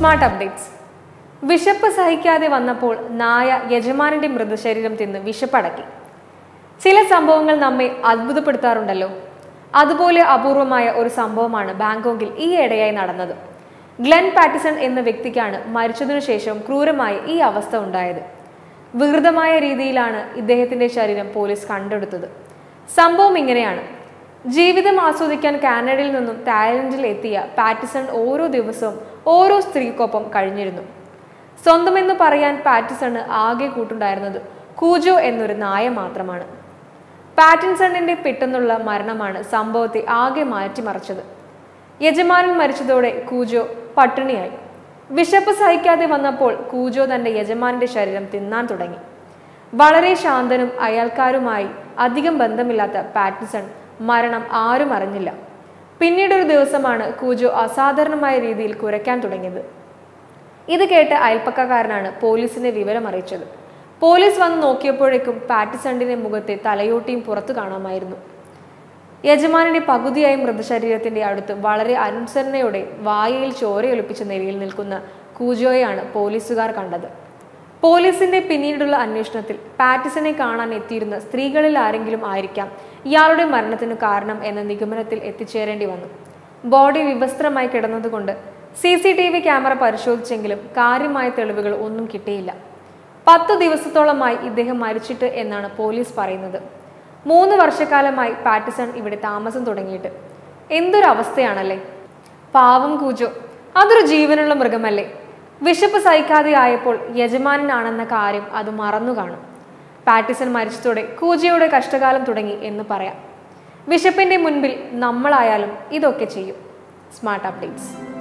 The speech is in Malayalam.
സ്മാർട്ട് അപ്ഡേറ്റ്സ് വിശപ്പ് സഹിക്കാതെ വന്നപ്പോൾ നായ യജമാനന്റെ മൃതശരീരം തിന്ന് വിശപ്പടക്കി ചില സംഭവങ്ങൾ നമ്മെ അത്ഭുതപ്പെടുത്താറുണ്ടല്ലോ അതുപോലെ അപൂർവമായ ഒരു സംഭവമാണ് ബാങ്കോക്കിൽ ഈയിടെയായി നടന്നത് ഗ്ലെൻ പാറ്റിസൺ എന്ന വ്യക്തിക്കാണ് മരിച്ചതിനു ശേഷം ക്രൂരമായ ഈ അവസ്ഥ ഉണ്ടായത് വികൃതമായ രീതിയിലാണ് ഇദ്ദേഹത്തിന്റെ ശരീരം പോലീസ് കണ്ടെടുത്തത് സംഭവം ഇങ്ങനെയാണ് ജീവിതം ആസ്വദിക്കാൻ കാനഡയിൽ നിന്നും തായ്ലൻഡിൽ എത്തിയ പാറ്റിസൺ ഓരോ ദിവസവും ഓരോ സ്ത്രീക്കൊപ്പം കഴിഞ്ഞിരുന്നു സ്വന്തമെന്ന് പറയാൻ പാറ്റിസണ് ആകെ കൂട്ടുണ്ടായിരുന്നത് കൂജോ എന്നൊരു നായ മാത്രമാണ് പാറ്റിൻസണിന്റെ പെട്ടെന്നുള്ള മരണമാണ് സംഭവത്തെ ആകെ മാറ്റിമറിച്ചത് യജമാനൻ മരിച്ചതോടെ കൂജോ പട്ടിണിയായി വിശപ്പ് സഹിക്കാതെ വന്നപ്പോൾ കൂജോ തന്റെ യജമാനന്റെ ശരീരം തിന്നാൻ തുടങ്ങി വളരെ ശാന്തനും അയൽക്കാരുമായി അധികം ബന്ധമില്ലാത്ത പാറ്റിസൺ മരണം ആരും അറിഞ്ഞില്ല പിന്നീട് ഒരു ദിവസമാണ് കൂജോ അസാധാരണമായ രീതിയിൽ കുരയ്ക്കാൻ തുടങ്ങിയത് ഇത് കേട്ട് അയൽപ്പക്കക്കാരനാണ് പോലീസിനെ വിവരം അറിയിച്ചത് പോലീസ് വന്ന് നോക്കിയപ്പോഴേക്കും പാറ്റിസണ്ടിന്റെ മുഖത്തെ തലയോട്ടിയും പുറത്തു കാണാമായിരുന്നു യജമാനന്റെ പകുതിയായി മൃതശരീരത്തിന്റെ അടുത്ത് വളരെ അനുസരണയോടെ വായയിൽ ചോരയൊലിപ്പിച്ച നിലയിൽ നിൽക്കുന്ന കൂജോയെയാണ് പോലീസുകാർ കണ്ടത് പോലീസിന്റെ പിന്നീടുള്ള അന്വേഷണത്തിൽ പാറ്റിസനെ കാണാൻ എത്തിയിരുന്ന സ്ത്രീകളിൽ ആരെങ്കിലും ആയിരിക്കാം ഇയാളുടെ മരണത്തിന് കാരണം എന്ന നിഗമനത്തിൽ എത്തിച്ചേരേണ്ടി വന്നു ബോഡി വിവസ്ത്രമായി കിടന്നതുകൊണ്ട് C C T V camera പരിശോധിച്ചെങ്കിലും കാര്യമായ തെളിവുകൾ ഒന്നും കിട്ടിയില്ല പത്ത് ദിവസത്തോളമായി ഇദ്ദേഹം മരിച്ചിട്ട് എന്നാണ് പോലീസ് പറയുന്നത് മൂന്ന് വർഷക്കാലമായി പാറ്റിസൺ ഇവിടെ താമസം തുടങ്ങിയിട്ട് എന്തൊരു അവസ്ഥയാണല്ലേ പാവം കൂജോ അതൊരു ജീവനുള്ള മൃഗമല്ലേ വിശപ്പ് സഹിക്കാതെ ആയപ്പോൾ യജമാനനാണെന്ന കാര്യം അത് മറന്നു കാണും പാറ്റിസൺ മരിച്ചതോടെ കൂജയുടെ കഷ്ടകാലം തുടങ്ങി എന്ന് പറയാം വിശപ്പിന്റെ മുൻപിൽ നമ്മളായാലും ഇതൊക്കെ ചെയ്യും സ്മാർട്ട് അപ്ഡേറ്റ്സ്